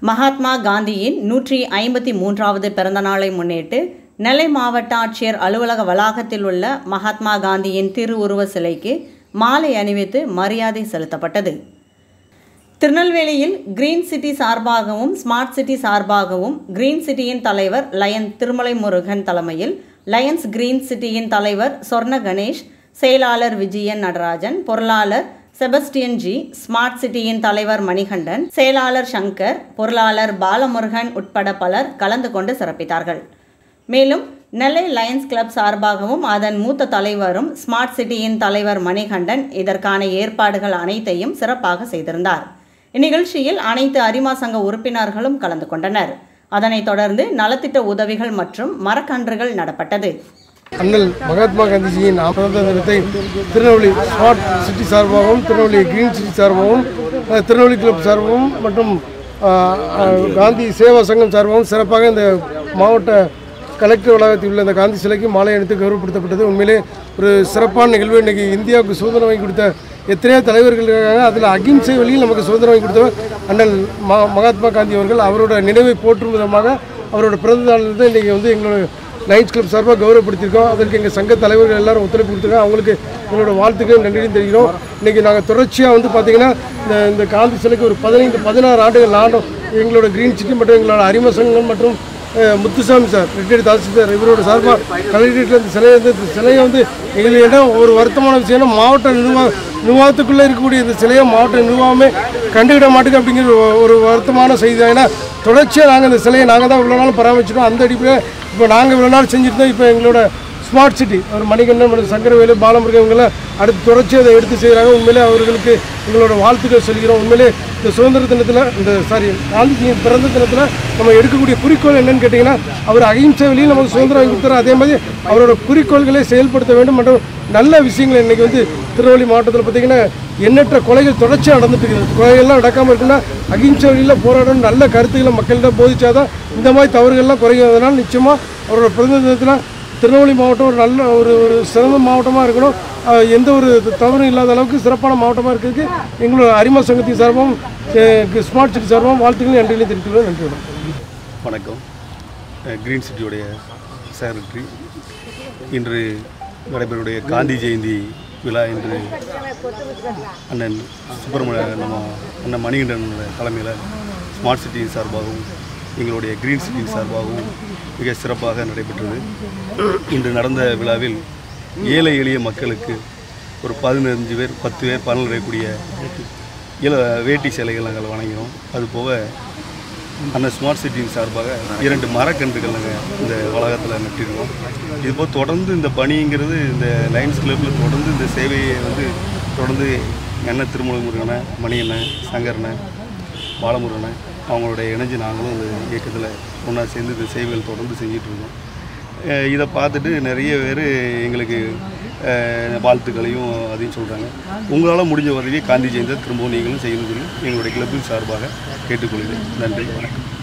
மகாத்மா காந்தியின் நூற்றி ஐம்பத்தி மூன்றாவது பிறந்தநாளை முன்னிட்டு நெல்லை மாவட்ட ஆட்சியர் அலுவலக வளாகத்தில் உள்ள மகாத்மா காந்தியின் திருவுருவ சிலைக்கு மாலை அணிவித்து மரியாதை செலுத்தப்பட்டது திருநெல்வேலியில் கிரீன் சிட்டி சார்பாகவும் ஸ்மார்ட் சிட்டி சார்பாகவும் கிரீன் சிட்டியின் தலைவர் லயன் திருமலை முருகன் தலைமையில் லயன்ஸ் கிரீன் சிட்டியின் தலைவர் சொர்ண கணேஷ் செயலாளர் விஜயன் நடராஜன் பொருளாளர் செபஸ்டியன் ஜி ஸ்மார்ட் சிட்டியின் தலைவர் மணிகண்டன் செயலாளர் சங்கர் பொருளாளர் பாலமுருகன் உட்பட பலர் கலந்து கொண்டு சிறப்பித்தார்கள் மேலும் நெல்லை லயன்ஸ் கிளப் சார்பாகவும் அதன் மூத்த தலைவரும் ஸ்மார்ட் சிட்டியின் தலைவர் மணிகண்டன் இதற்கான ஏற்பாடுகள் அனைத்தையும் சிறப்பாக செய்திருந்தார் இந்நிகழ்ச்சியில் அனைத்து அரிமா சங்க உறுப்பினர்களும் கலந்து கொண்டனர் அதனைத் தொடர்ந்து நலத்திட்ட உதவிகள் மற்றும் மரக்கன்றுகள் நடப்பட்டது அண்ணல் மகாத்மா காந்திஜியின் பிறந்த தினத்தை திருநெல்வேலி ஸ்மார்ட் சிட்டி சார்பாகவும் திருநெல்வேலி கிரீன் சிட்டி சார்பாகவும் அஹ், திருநெல்வேலி கிளப் சார்பாகவும் மற்றும் அஹ், அஹ், காந்தி சேவா சங்கம் சார்பாகவும் சிறப்பாக இந்த மாவட்ட கலெக்டர் வளாகத்தில் உள்ள இந்த காந்தி சிலைக்கு மாலை அணித்து கௌரவப்படுத்தப்பட்டது உண்மையிலே ஒரு சிறப்பான நிகழ்வு இன்னைக்கு இந்தியாவுக்கு சுதந்திரம் வாங்கி கொடுத்த எத்தனையோ தலைவர்கள் இருக்காங்க அதில் அகிம்சை வழியில் நமக்கு சுதந்திரம் வாங்கி கொடுத்தவர் அண்ணல் ம மகாத்மா காந்தி அவர்கள் அவரோட நினைவை போற்றும் விதமாக அவரோட பிறந்த நாளிலிருந்து இன்றைக்கி வந்து எங்களோட லயன்ஸ் கிளப் சார்பாக கௌரவப்படுத்தியிருக்கோம் அதற்கு எங்கள் சங்க தலைவர்கள் எல்லாரும் ஒத்துழைப்பு கொடுத்துருக்காங்க அவங்களுக்கு எங்களோட வாழ்த்துக்கள் நன்றியும் தெரிவிக்கிறோம் இன்றைக்கி நாங்கள் தொடர்ச்சியாக வந்து பார்த்திங்கன்னா இந்த இந்த காந்தி சிலைக்கு ஒரு பதினைந்து பதினாறு ஆண்டுகள் ஆண்டும் எங்களோட கிரீன் சிட்டி மற்றும் எங்களோட அரிம சங்கம் மற்றும் அஹ், முத்துசாமி சார் ரிட்டையர்டு தாசில்தார் இவரோட சார்பாக கலெக்டரேட்டில் இந்த சிலையை வந்து இந்த சிலையை வந்து எங்களுக்கு என்ன ஒரு வருத்தமான விஷயம்னா மாவட்ட நிர்வாக நிர்வாகத்துக்குள்ளே இருக்கக்கூடிய இந்த சிலையை மாவட்ட நிர்வாகமே கண்டுவிட மாட்டேங்குது அப்படிங்கிற ஒரு- ஒரு வருத்தமான செய்தி தான் ஏன்னா தொடர்ச்சியாக நாங்கள் இந்த சிலையை நாங்கள் தான் இவ்வளோ நாள் பராமரிச்சிட்டோம் அந்த அடிப்படையில் இப்போ நாங்கள் இவ்வளோ நாள் செஞ்சுருந்தோம் இப்போ எங்களோட ஸ்மார்ட் சிட்டி அவர் மணிகண்டன் மற்றும் சங்கரவேலு பாலமுருகன் இவங்கெல்லாம் அடுத்து தொடர்ச்சி அதை எடுத்து செய்கிறாங்க உண்மையிலே அவர்களுக்கு எங்களோட வாழ்த்துக்கள் சொல்கிறோம் உண்மையிலே இந்த சுதந்திர தினத்தில் இந்த சாரி காந்திஜியின் பிறந்த தினத்தில் நம்ம எடுக்கக்கூடிய குறிக்கோள் என்னன்னு கேட்டிங்கன்னா அவர் அகிம்சை வழியில் நமக்கு சுதந்திரம் வாங்கி கொடுத்தாரு அதே மாதிரி அவரோட குறிக்கோள்களை செயல்படுத்த வேண்டும் மற்றும் நல்ல விஷயங்கள் இன்றைக்கி வந்து திருநெல்வேலி மாவட்டத்தில் பார்த்திங்கன்னா எண்ணற்ற கொலைகள் தொடர்ச்சியாக நடந்துட்டு இருக்குது கொலைகள்லாம் நடக்காமல் இருக்குன்னா அகிம்சை வழியில் போராடணும் நல்ல கருத்துக்களை மக்கள்கிட்ட போதிச்சாதான் இந்த மாதிரி தவறுகள்லாம் குறையும் அதனால் நிச்சயமாக அவரோட பிறந்த தினத்தில் திருநெல்வேலி மாவட்டம் ஒரு நல்ல ஒரு ஒரு சிறந்த மாவட்டமாக இருக்கணும் அஹ் எந்த ஒரு தவறும் இல்லாத அளவுக்கு சிறப்பான மாவட்டமாக இருக்கிறதுக்கு எங்களோட அரிமா சங்கத்தின் சார்பாகவும் அஹ் ஸ்மார்ட் சிட்டி சார்பாகவும் வாழ்த்துக்கள் நன்றிகளையும் தெரிவித்துக்கிறோம் நன்றி வணக்கம் வணக்கம் அஹ் கிரீன் சிட்டியுடைய செக்ரட்டரி இன்று நடைபெறக்கூடிய காந்தி ஜெயந்தி விழா இன்று அண்ணன் சுப்பிரமணிய நம்ம அண்ணன் மணிகண்டன் தலைமையில் ஸ்மார்ட் சிட்டி சார்பாகவும் எங்களுடைய கிரீன் சிட்டி சார்பாகவும் மிக சிறப்பாக நடைபெற்றது இன்று நடந்த விழாவில் ஏழை எளிய மக்களுக்கு ஒரு பதினஞ்சு பேர் பத்து பேர் பலனடையக்கூடிய இல வேட்டி சேலைகள் நாங்கள் வழங்கினோம் அதுபோக அந்த ஸ்மார்ட் சிட்டியின் சார்பாக இரண்டு மரக்கன்றுகள் நாங்கள் இந்த வளாகத்தில் நட்டிருக்கோம் இதுபோல் தொடர்ந்து இந்த பணிங்கிறது இந்த லைன்ஸ் கிளப்பில் தொடர்ந்து இந்த சேவையை வந்து தொடர்ந்து அண்ணன் திருமலை முருகனை மணியண்ணன் சங்கரனை பாலமுருகனை அவங்களுடைய இணைஞ்சு நாங்களும் இந்த இயக்கத்தில் ஒன்றா சேர்ந்து இந்த சேவைகள் தொடர்ந்து செஞ்சிட்டு இருக்கோம் அஹ் இதை பார்த்துட்டு நிறைய பேர் எங்களுக்கு அஹ், வாழ்த்துக்களையும் அதையும் சொல்கிறாங்க உங்களால் முடிஞ்ச உதவியை காந்தி ஜெயந்தி திரும்பவும் நீங்களும் செய்யணும்னு சொல்லி எங்களுடைய கிளப்பின் சார்பாக கேட்டுக்கொள்கிறேன் நன்றி வணக்கம்